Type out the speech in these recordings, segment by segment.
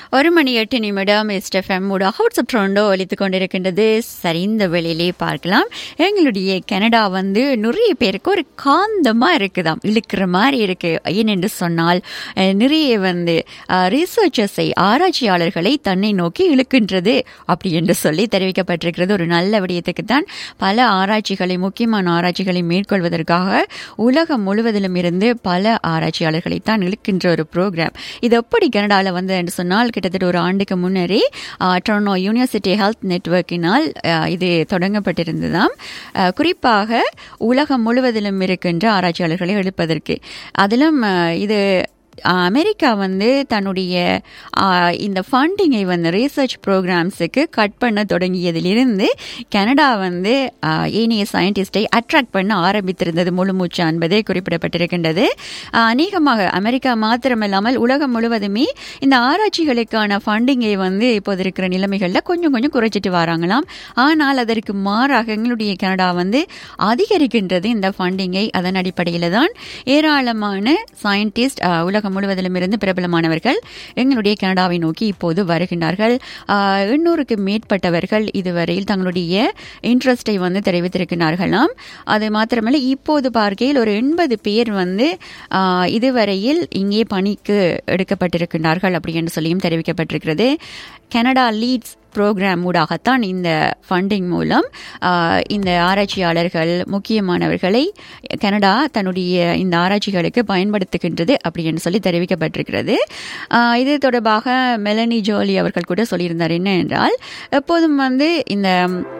ஒரு மணி எட்டு நிமிடம் எஸ்டெஃப்எம் ஊடாக வாட்ஸ்அப் ட்ரோண்டோ ஒலித்துக் கொண்டிருக்கின்றது சரிந்த வெளியிலே பார்க்கலாம் எங்களுடைய கனடா வந்து நிறைய பேருக்கு ஒரு காந்தமா இருக்குதாம் இழுக்கிற மாதிரி இருக்கு ஏனென்று சொன்னால் அஹ், நிறைய வந்து ரிசர்ச்சர்ஸை ஆராய்ச்சியாளர்களை தன்னை நோக்கி இழுக்கின்றது அப்படி என்று சொல்லி தெரிவிக்கப்பட்டிருக்கிறது ஒரு நல்ல விடயத்துக்கு தான் பல ஆராய்ச்சிகளை முக்கியமான ஆராய்ச்சிகளை மேற்கொள்வதற்காக உலகம் முழுவதிலும் இருந்து பல ஆராய்ச்சியாளர்களை தான் இழுக்கின்ற ஒரு ப்ரோக்ராம் இது எப்படி கனடாவில் வந்து என்று சொன்னால் கிட்டத்தட்ட ஒரு ஆண்டுக்கு முன்னரே டொர்னோ யூனிவர்சிட்டி ஹெல்த் நெட்வொர்க்கினால் அஹ், இது தொடங்கப்பட்டிருந்ததாம் அஹ், குறிப்பாக உலகம் முழுவதிலும் இருக்கின்ற ஆராய்ச்சியாளர்களை எழுப்பதற்கு அதிலும் அஹ், இது அஹ், அமெரிக்கா வந்து தன்னுடைய அஹ், இந்த ஃபண்டிங்கை வந்து ரிசர்ச் ப்ரோக்ராம்ஸுக்கு கட் பண்ண தொடங்கியதிலிருந்து கனடா வந்து அஹ், ஏனைய சயின்டிஸ்டை அட்ராக்ட் பண்ண ஆரம்பித்திருந்தது முழு மூச்சு என்பதே குறிப்பிடப்பட்டிருக்கின்றது அஹ், அநேகமாக அமெரிக்கா மாத்திரமில்லாமல் உலகம் முழுவதுமே இந்த ஆராய்ச்சிகளுக்கான ஃபண்டிங்கை வந்து இப்போது இருக்கிற நிலைமைகளில் கொஞ்சம் கொஞ்சம் குறைச்சிட்டு வராங்களாம் ஆனால் அதற்கு மாறாக எங்களுடைய கனடா வந்து அதிகரிக்கின்றது இந்த ஃபண்டிங்கை அதன் அடிப்படையில் தான் ஏராளமான சயின்டிஸ்ட் உலகம் முழுவதிலும் இருந்து பிரபலமானவர்கள் எங்களுடைய கனடாவை நோக்கி இப்போது வருகின்றார்கள் ஆஹ், எண்ணூறுக்கு மேற்பட்டவர்கள் இதுவரையில் தங்களுடைய இன்ட்ரெஸ்டை வந்து தெரிவித்திருக்கிறார்களாம் அது மாத்திரமல்ல இப்போது பார்க்கையில் ஒரு எண்பது பேர் வந்து ஆஹ், இதுவரையில் இங்கே பணிக்கு எடுக்கப்பட்டிருக்கிறார்கள் அப்படி என்று சொல்லியும் தெரிவிக்கப்பட்டிருக்கிறது கனடா லீட்ஸ் ப்ரோக்ராம் ஊடாகத்தான் இந்த ஃபண்டிங் மூலம் ஆஹ், இந்த ஆராய்ச்சியாளர்கள் முக்கியமானவர்களை கனடா தன்னுடைய இந்த ஆராய்ச்சிகளுக்கு பயன்படுத்துகின்றது அப்படி என்று சொல்லி தெரிவிக்கப்பட்டிருக்கிறது ஆஹ், இது தொடர்பாக மெலனி ஜோலி அவர்கள் கூட சொல்லியிருந்தார் என்ன என்றால் எப்போதும் வந்து இந்த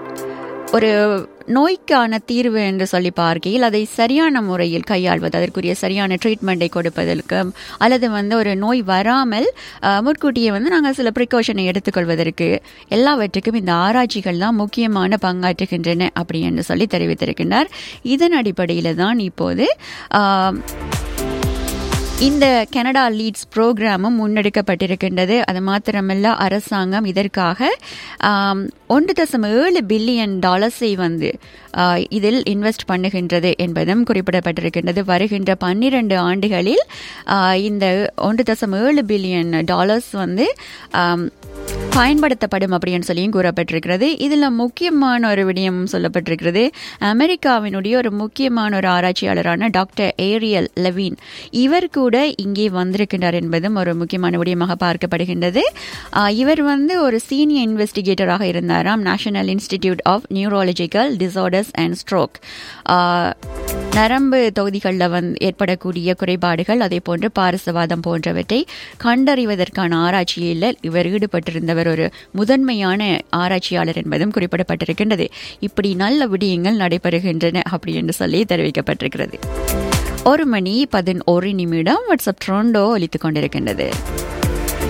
ஒரு நோய்க்கான தீர்வு என்று சொல்லி பார்க்கையில் அதை சரியான முறையில் கையாள்வது அதற்குரிய சரியான ட்ரீட்மெண்ட்டை கொடுப்பதற்கு அல்லது வந்து ஒரு நோய் வராமல் அஹ், முன்கூட்டியே வந்து நாங்கள் சில ப்ரிகாஷனை எடுத்துக்கொள்வதற்கு எல்லாவற்றுக்கும் இந்த ஆராய்ச்சிகள் தான் முக்கியமான பங்காற்றுகின்றன அப்படி என்று சொல்லி தெரிவித்திருக்கின்றார் இதன் அடிப்படையில் தான் இப்போது ஆஹ், இந்த கனடா லீட்ஸ் ப்ரோக்ராமும் முன்னெடுக்கப்பட்டிருக்கின்றது அது மாத்திரமல்ல அரசாங்கம் இதற்காக ஆம், ஒன்று தசம் ஏழு பில்லியன் டாலர்ஸை வந்து ஆ, இதில் இன்வெஸ்ட் பண்ணுகின்றது என்பதும் குறிப்பிடப்பட்டிருக்கின்றது வருகின்ற பன்னிரண்டு ஆண்டுகளில் ஆ, இந்த ஒன்று தசம் ஏழு பில்லியன் டாலர்ஸ் வந்து ஆம், பயன்படுத்தப்படும் அப்படின்னு சொல்லியும் கூறப்பட்டிருக்கிறது இதில் முக்கியமான ஒரு விடயம் சொல்லப்பட்டிருக்கிறது அமெரிக்காவினுடைய ஒரு முக்கியமான ஒரு ஆராய்ச்சியாளரான டாக்டர் ஏரியல் லெவின் இவர் கூட இங்கே வந்திருக்கின்றார் என்பதும் ஒரு முக்கியமான விடயமாக பார்க்கப்படுகின்றது ஆஹ், இவர் வந்து ஒரு சீனியர் இன்வெஸ்டிகேட்டராக இருந்தாராம் national institute of neurological disorders and stroke நரம்பு தொகுதிகளில் வந்து ஏற்படக்கூடிய குறைபாடுகள் அதே போன்று பாரசவாதம் போன்றவற்றை கண்டறிவதற்கான ஆராய்ச்சியில் இவர் ஈடுபட்டிருந்தவர் ஒரு முதன்மையான ஆராய்ச்சியாளர் என்பதும் குறிப்பிடப்பட்டிருக்கின்றது இப்படி நல்ல விடயங்கள் நடைபெறுகின்றன அப்படி என்று சொல்லி தெரிவிக்கப்பட்டிருக்கிறது ஒரு மணி பதினோரு நிமிடம் வாட்ஸ்அப் ட்ரோண்டோ ஒலித்துக் கொண்டிருக்கின்றது